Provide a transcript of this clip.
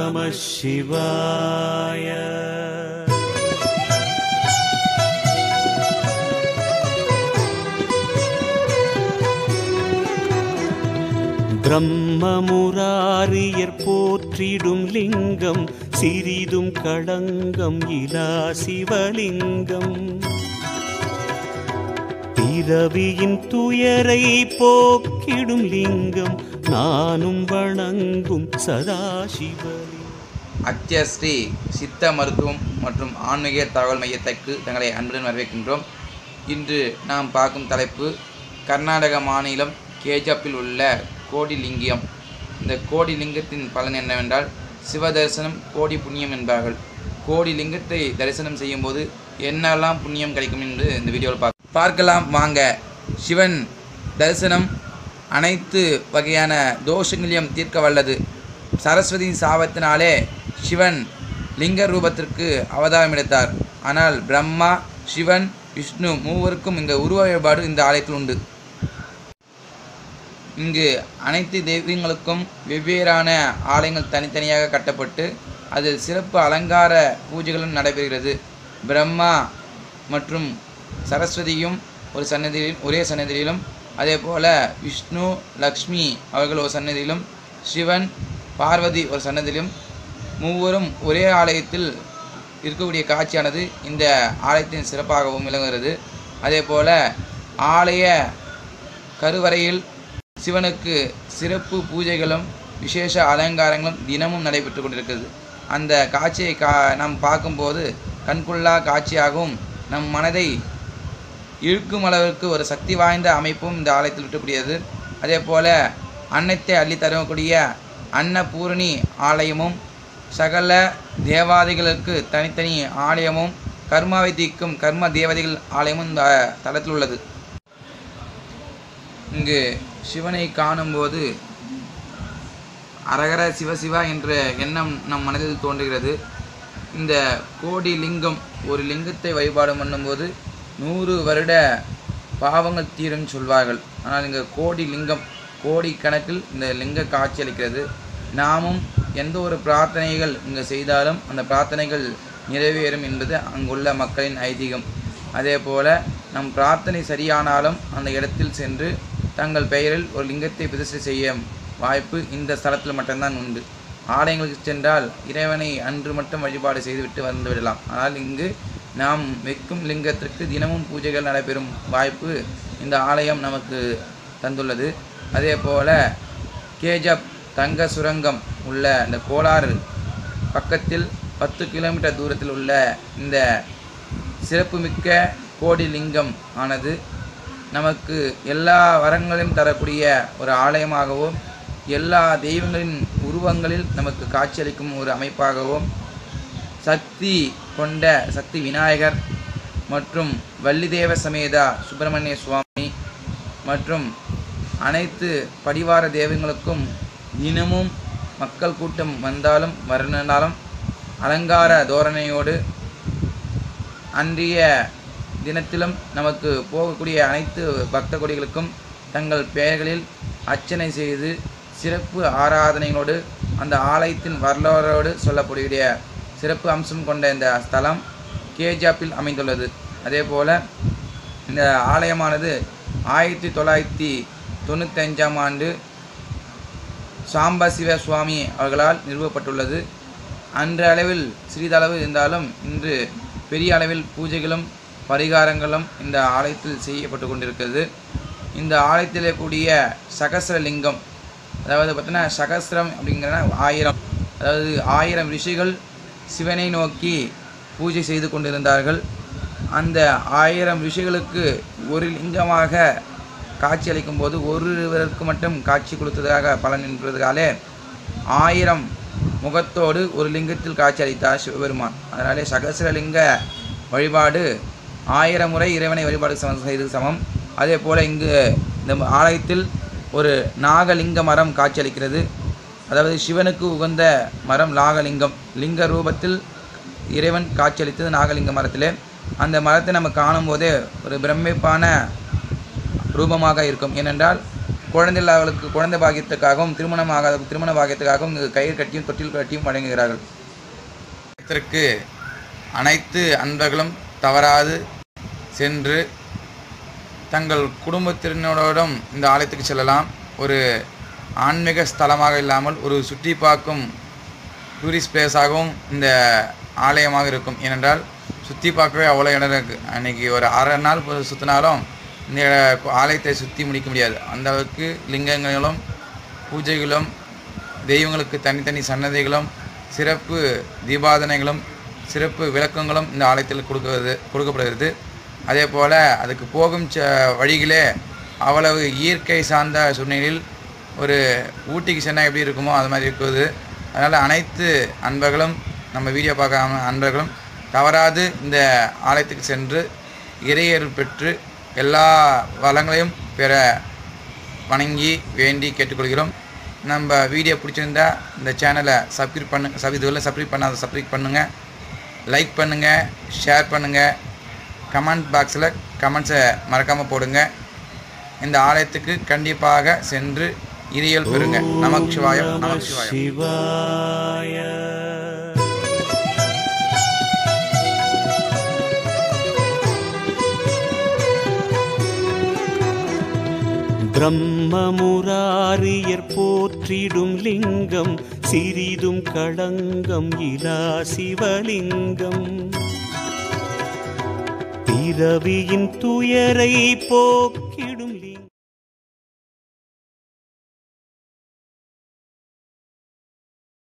நம சிவாய பிரம்மமுராரியர் போற்றிடும் லிங்கம் சிறிதும் களங்கம் இலா சிவலிங்கம் பிறவியின் துயரை போக்கிடும் லிங்கம் நானும் வணங்கும் சதாசிவலிங்கம் அத்தியஸ்ரீ சித்த மருத்துவம் மற்றும் ஆன்மீக தகவல் மையத்திற்கு தங்களை அன்புடன் வரவேற்கின்றோம் இன்று நாம் பார்க்கும் தலைப்பு கர்நாடக மாநிலம் கேஜப்பில் உள்ள கோடி லிங்கம் இந்த கோடி லிங்கத்தின் பலன் என்னவென்றால் சிவ தரிசனம் கோடி புண்ணியம் என்பார்கள் கோடி லிங்கத்தை தரிசனம் செய்யும்போது என்னெல்லாம் புண்ணியம் கிடைக்கும் என்று இந்த வீடியோவில் பார்க்க பார்க்கலாம் வாங்க சிவன் தரிசனம் அனைத்து வகையான தோஷங்களையும் தீர்க்க வல்லது சரஸ்வதியின் சாபத்தினாலே சிவன் லிங்க ரூபத்திற்கு அவதாரம் எடுத்தார் ஆனால் பிரம்மா சிவன் விஷ்ணு மூவருக்கும் இந்த உருவ வழிபாடு இந்த ஆலயத்தில் உண்டு இங்கு அனைத்து தெய்வங்களுக்கும் வெவ்வேறான ஆலயங்கள் தனித்தனியாக கட்டப்பட்டு அதில் சிறப்பு அலங்கார பூஜைகளும் நடைபெறுகிறது பிரம்மா மற்றும் சரஸ்வதியும் ஒரு சன்னதியிலும் ஒரே சன்னதியிலும் அதே போல் விஷ்ணு லக்ஷ்மி அவர்கள் ஒரு சன்னதியிலும் சிவன் பார்வதி ஒரு சன்னதியிலும் மூவரும் ஒரே ஆலயத்தில் இருக்கக்கூடிய காட்சியானது இந்த ஆலயத்தின் சிறப்பாகவும் விளங்குகிறது அதே போல் ஆலய கருவறையில் சிவனுக்கு சிறப்பு பூஜைகளும் விசேஷ அலங்காரங்களும் தினமும் நடைபெற்று கொண்டிருக்கிறது அந்த காட்சியை கா நாம் பார்க்கும்போது கண்கொள்ளா காட்சியாகவும் நம் மனதை இழுக்கும் அளவிற்கு ஒரு சக்தி வாய்ந்த அமைப்பும் இந்த ஆலயத்தில் விட்டக்கூடியது அதே போல் அன்னத்தை அள்ளி தரக்கூடிய அன்னபூரணி ஆலயமும் சகல தேவாதைகளுக்கு தனித்தனி ஆலயமும் கர்மாவை தீர்க்கும் கர்ம தேவதைகள் ஆலயமும் இந்த தலத்தில் உள்ளது இங்கு சிவனை காணும்போது அரகர சிவசிவா என்ற எண்ணம் நம் மனதில் தோன்றுகிறது இந்த கோடி லிங்கம் ஒரு லிங்கத்தை வழிபாடு பண்ணும்போது நூறு வருட பாவங்கள் தீரும் சொல்வார்கள் ஆனால் இங்கே கோடி லிங்கம் கோடி கணக்கில் இந்த லிங்க காட்சி அளிக்கிறது நாமும் எந்த ஒரு பிரார்த்தனைகள் இங்கே செய்தாலும் அந்த பிரார்த்தனைகள் நிறைவேறும் என்பது அங்குள்ள மக்களின் ஐதீகம் அதே போல் நம் பிரார்த்தனை சரியானாலும் அந்த இடத்தில் சென்று தங்கள் பெயரில் ஒரு லிங்கத்தை பிரதிஷ்டை செய்ய வாய்ப்பு இந்த ஸ்தலத்தில் மட்டும்தான் உண்டு ஆலயங்களுக்கு சென்றால் இறைவனை அன்று மட்டும் வழிபாடு செய்துவிட்டு வந்து விடலாம் ஆனால் இங்கு நாம் வைக்கும் லிங்கத்திற்கு தினமும் பூஜைகள் நடைபெறும் வாய்ப்பு இந்த ஆலயம் நமக்கு தந்துள்ளது அதே போல் கேஜப் தங்க சுரங்கம் உள்ள இந்த கோலாறு பக்கத்தில் பத்து கிலோமீட்டர் தூரத்தில் உள்ள இந்த சிறப்புமிக்க கோடி லிங்கம் ஆனது நமக்கு எல்லா வரங்களையும் தரக்கூடிய ஒரு ஆலயமாகவும் எல்லா தெய்வங்களின் உருவங்களில் நமக்கு காட்சியளிக்கும் ஒரு அமைப்பாகவும் சக்தி கொண்ட சக்தி விநாயகர் மற்றும் வள்ளிதேவ சமேதா சுப்பிரமணிய சுவாமி மற்றும் அனைத்து படிவார தெய்வங்களுக்கும் தினமும் மக்கள் கூட்டம் வந்தாலும் வரணுனாலும் அலங்கார தோரணையோடு அன்றைய தினத்திலும் நமக்கு போகக்கூடிய அனைத்து பக்த கொடிகளுக்கும் தங்கள் பெயர்களில் அர்ச்சனை செய்து சிறப்பு ஆராதனைகளோடு அந்த ஆலயத்தின் வரலாறோடு சொல்லக்கூடிய சிறப்பு அம்சம் கொண்ட இந்த ஸ்தலம் கேஜாப்பில் அமைந்துள்ளது அதே போல் இந்த ஆலயமானது ஆயிரத்தி தொள்ளாயிரத்தி தொண்ணூத்தஞ்சாம் ஆண்டு சாம்பசிவ சுவாமி அவர்களால் நிறுவப்பட்டுள்ளது அன்று அளவில் சிறிதளவு இருந்தாலும் இன்று பெரிய அளவில் பூஜைகளும் பரிகாரங்களும் இந்த ஆலயத்தில் செய்யப்பட்டு கொண்டிருக்கிறது இந்த ஆலயத்தில் கூடிய சகசிரலிங்கம் அதாவது பார்த்தீங்கன்னா சகசிரம் அப்படிங்கிற ஆயிரம் அதாவது ஆயிரம் ரிஷிகள் சிவனை நோக்கி பூஜை செய்து கொண்டிருந்தார்கள் அந்த ஆயிரம் ரிஷிகளுக்கு ஒரு லிங்கமாக காட்சி அளிக்கும் போது ஒருவருக்கு மட்டும் காட்சி கொடுத்ததாக பலன் என்பதாலே ஆயிரம் முகத்தோடு ஒரு லிங்கத்தில் காட்சி அளித்தார் சிவபெருமான் அதனாலே சகசிரலிங்க வழிபாடு ஆயிரம் முறை இறைவனை வழிபாடு சமம் செய்து சமம் அதே போல் இங்கு இந்த ஆலயத்தில் ஒரு நாகலிங்க மரம் காட்சியளிக்கிறது அதாவது சிவனுக்கு உகந்த மரம் நாகலிங்கம் லிங்க ரூபத்தில் இறைவன் காட்சியளித்தது நாகலிங்க மரத்திலே அந்த மரத்தை நம்ம காணும்போதே ஒரு பிரமிப்பான ரூபமாக இருக்கும் ஏனென்றால் குழந்தை இல்லாதவர்களுக்கு குழந்தை பாக்கியத்துக்காகவும் திருமணம் ஆகாத திருமண பாக்கியத்துக்காகவும் இங்கு கயிறு கட்டியும் தொட்டில் கட்டியும் வழங்குகிறார்கள் இதற்கு அனைத்து அன்பர்களும் தவறாது சென்று தங்கள் குடும்பத்தினரோடும் இந்த ஆலயத்துக்கு செல்லலாம் ஒரு ஆன்மீக ஸ்தலமாக இல்லாமல் ஒரு சுற்றி பார்க்கும் டூரிஸ்ட் பிளேஸாகவும் இந்த ஆலயமாக இருக்கும் ஏனென்றால் சுற்றி பார்க்கவே அவ்வளோ இடம் இருக்குது அன்றைக்கி ஒரு அரை நாள் சுற்றினாலும் இந்த ஆலயத்தை சுற்றி முடிக்க முடியாது அந்த அளவுக்கு லிங்கங்களும் பூஜைகளும் தெய்வங்களுக்கு தனித்தனி சன்னதிகளும் சிறப்பு தீபாதனைகளும் சிறப்பு விளக்கங்களும் இந்த ஆலயத்தில் கொடுக்கிறது கொடுக்கப்படுகிறது அதே போல் அதுக்கு போகும் ச வழிகளே அவ்வளவு இயற்கை சார்ந்த சூழ்நிலையில் ஒரு ஊட்டிக்கு சென்னால் எப்படி இருக்குமோ அது மாதிரி இருக்குது அதனால் அனைத்து அன்பர்களும் நம்ம வீடியோ பார்க்காம அன்பர்களும் தவறாது இந்த ஆலயத்துக்கு சென்று இறையருள் பெற்று எல்லா வளங்களையும் பெற வணங்கி வேண்டி கேட்டுக்கொள்கிறோம் நம்ம வீடியோ பிடிச்சிருந்தா இந்த சேனலை சப்ஸ்கிரைப் பண்ணு சப் இதுவரை சப்ஸ்கிரைப் பண்ணாத சப்ஸ்கிரைப் பண்ணுங்கள் லைக் பண்ணுங்கள் ஷேர் பண்ணுங்கள் கமெண்ட் பாக்ஸில் கமெண்ட்ஸை மறக்காமல் போடுங்க இந்த ஆலயத்துக்கு கண்டிப்பாக சென்று இரியல் பெறுங்க நமக் சிவாயம் நமக் சிவாயம் சிவாய பிரம்மமுராரியர் போற்றிடும் லிங்கம் சிறிதும் களங்கம் இலா சிவலிங்கம் பிறவியின் துயரை போக்கி